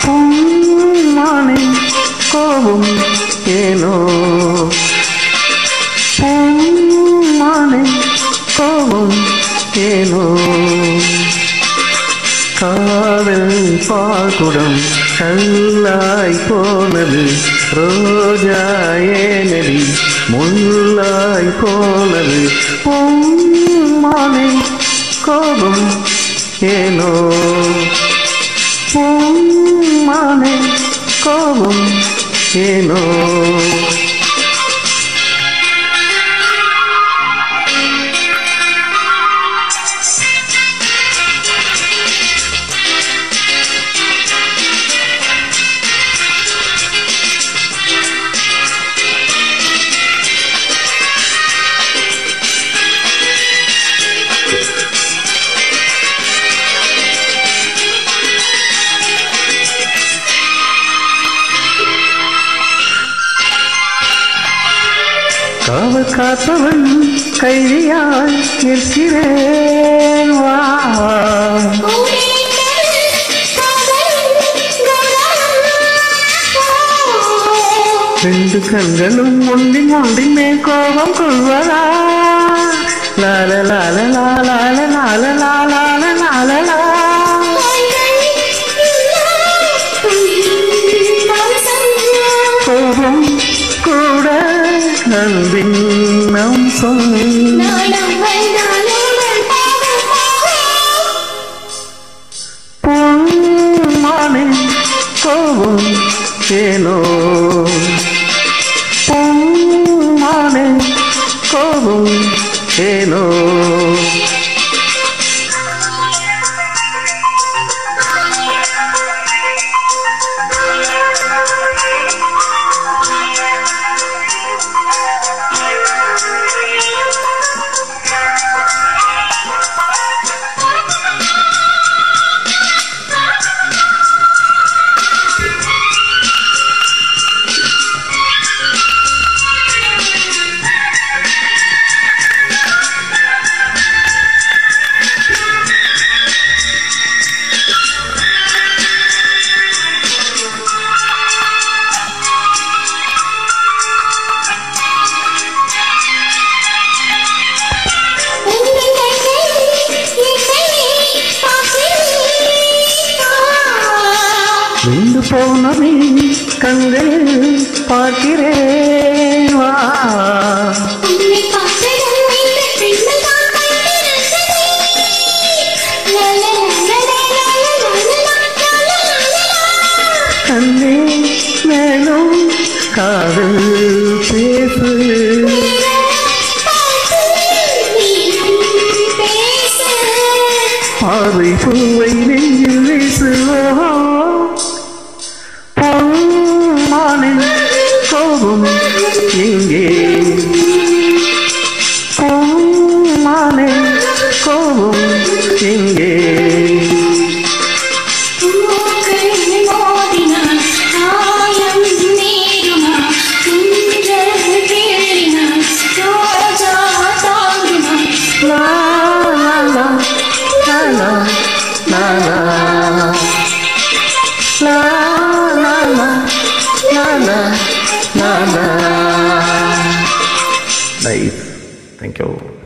பூமானே கோபம் ஏனோ பூமானே கோபம் ஏனோ காதல் பாகுடம் கல்லாய் போனது ரோஜா ஏனடி முள்ளாய் போனது பூமானே கோபம் ஏனோ பூமானே கோபம் ஏனோ காவல் காத்தவன் கைதியாய் நிற்கிறேன் வா ரெண்டு கண்களும் ஒன்றின் ஒன்றின் மேல் கோபம் கொள்வதா லால லால லால லால லால லால லால கோபம் கூட அன்பின் அம்சம் பொன்மானே கோபம் ஏனோ பொன்மானே கோபம் ஏனோ விண்டு போனவை கண்களில் பார்க்கிறேன் வா கண்ணே மேலும் காதல் பேசு பார்வை பூவை நெஞ்சில் வீசுவோ பொன்மானின் கோபம் எங்கே பொன்மானே கோபம் எங்கே லா லா லா லா லா லா லா லா லா லா லா லா லா லா Nice. Thank you.